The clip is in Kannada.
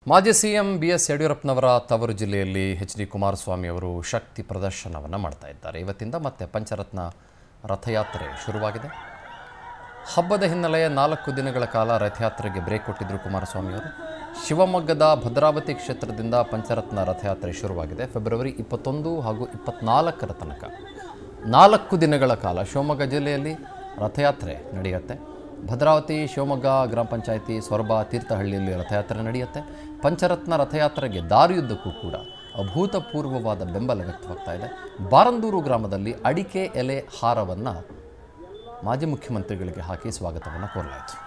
ಮಾಜಿ ಸಿಎಂ ಬಿ ಎಸ್ ಯಡಿಯೂರಪ್ಪನವರ ತವರು ಜಿಲ್ಲೆಯಲ್ಲಿ ಎಚ್ ಡಿ ಕುಮಾರಸ್ವಾಮಿ ಅವರು ಶಕ್ತಿ ಪ್ರದರ್ಶನವನ್ನು ಮಾಡ್ತಾ ಇದ್ದಾರೆ ಇವತ್ತಿಂದ ಮತ್ತೆ ಪಂಚರತ್ನ ರಥಯಾತ್ರೆ ಶುರುವಾಗಿದೆ ಹಬ್ಬದ ಹಿನ್ನೆಲೆಯ ನಾಲ್ಕು ದಿನಗಳ ಕಾಲ ರಥಯಾತ್ರೆಗೆ ಬ್ರೇಕ್ ಕೊಟ್ಟಿದ್ದರು ಕುಮಾರಸ್ವಾಮಿ ಅವರು ಶಿವಮೊಗ್ಗದ ಭದ್ರಾವತಿ ಕ್ಷೇತ್ರದಿಂದ ಪಂಚರತ್ನ ರಥಯಾತ್ರೆ ಶುರುವಾಗಿದೆ ಫೆಬ್ರವರಿ ಇಪ್ಪತ್ತೊಂದು ಹಾಗೂ ಇಪ್ಪತ್ನಾಲ್ಕರ ತನಕ ನಾಲ್ಕು ದಿನಗಳ ಕಾಲ ಶಿವಮೊಗ್ಗ ಜಿಲ್ಲೆಯಲ್ಲಿ ರಥಯಾತ್ರೆ ನಡೆಯುತ್ತೆ ಭದ್ರಾವತಿ ಶಿವಮೊಗ್ಗ ಗ್ರಾಮ ಪಂಚಾಯಿತಿ ಸೊರಬ ತೀರ್ಥಹಳ್ಳಿಯಲ್ಲಿ ರಥಯಾತ್ರೆ ನಡೆಯುತ್ತೆ ಪಂಚರತ್ನ ರಥಯಾತ್ರೆಗೆ ದಾರಿಯುದ್ದಕ್ಕೂ ಕೂಡ ಅಭೂತಪೂರ್ವವಾದ ಬೆಂಬಲ ವ್ಯಕ್ತವಾಗ್ತಾ ಇದೆ ಬಾರಂದೂರು ಗ್ರಾಮದಲ್ಲಿ ಅಡಿಕೆ ಎಲೆ ಹಾರವನ್ನು ಮಾಜಿ ಮುಖ್ಯಮಂತ್ರಿಗಳಿಗೆ ಹಾಕಿ ಸ್ವಾಗತವನ್ನು ಕೋರಲಾಯಿತು